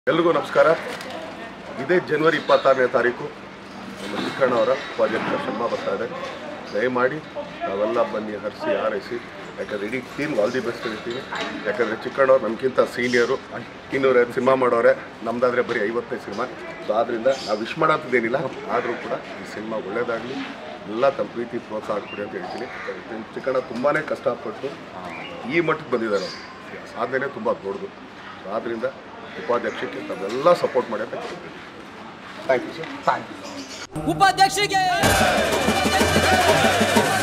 ಎಲ್ರಿಗೂ ನಮಸ್ಕಾರ ಇದೇ ಜನವರಿ ಇಪ್ಪತ್ತಾರನೇ ತಾರೀಕು ನಮ್ಮ ಚಿಕ್ಕಣ್ಣ ಅವರ ಉಪಾಧ್ಯಕ್ಷ ಶರ್ಮ ಬರ್ತಾ ಇದೆ ದಯಮಾಡಿ ನಾವೆಲ್ಲ ಬನ್ನಿ ಹರಿಸಿ ಹಾರೈಸಿ ಯಾಕಂದರೆ ಇಡೀ ಟೀಮ್ ಆಲ್ ದಿ ಬೆಸ್ಟ್ ಹೇಳ್ತೀನಿ ಯಾಕಂದರೆ ಚಿಕ್ಕಣ್ಣವ್ರು ನಮಗಿಂತ ಸೀನಿಯರು ಇನ್ನೂರೈದು ಸಿನಿಮಾ ಮಾಡೋರೆ ನಮ್ದಾದರೆ ಬರೀ ಐವತ್ತೈದು ಸಿನಿಮಾ ಸೊ ಆದ್ದರಿಂದ ನಾವು ವಿಶ್ ಮಾಡೋಂಥದ್ದೇನಿಲ್ಲ ಆದರೂ ಕೂಡ ಈ ಸಿನಿಮಾ ಒಳ್ಳೇದಾಗಲಿ ಎಲ್ಲ ತಮ್ಮ ಪ್ರೀತಿ ಪ್ರೋತ್ಸಾಹ ಕೊಡಿ ಅಂತ ಹೇಳ್ತೀನಿ ಯಾಕಂದ್ರೆ ಚಿಕ್ಕಣ್ಣ ತುಂಬಾ ಕಷ್ಟಪಟ್ಟು ಈ ಮಟ್ಟಕ್ಕೆ ಬಂದಿದ್ದಾರೆ ಅವರು ಸಾಧನೆ ತುಂಬ ದೊಡ್ಡದು ಸೊ ಆದ್ದರಿಂದ ಉಪಾಧ್ಯಕ್ಷಕ್ಕೆ ತಾವೆಲ್ಲ ಸಪೋರ್ಟ್ ಮಾಡಿ ಅಂತ ಕೇಳ್ತೀನಿ ಥ್ಯಾಂಕ್ ಯು ಸರ್ ಉಪಾಧ್ಯಕ್ಷರಿಗೆ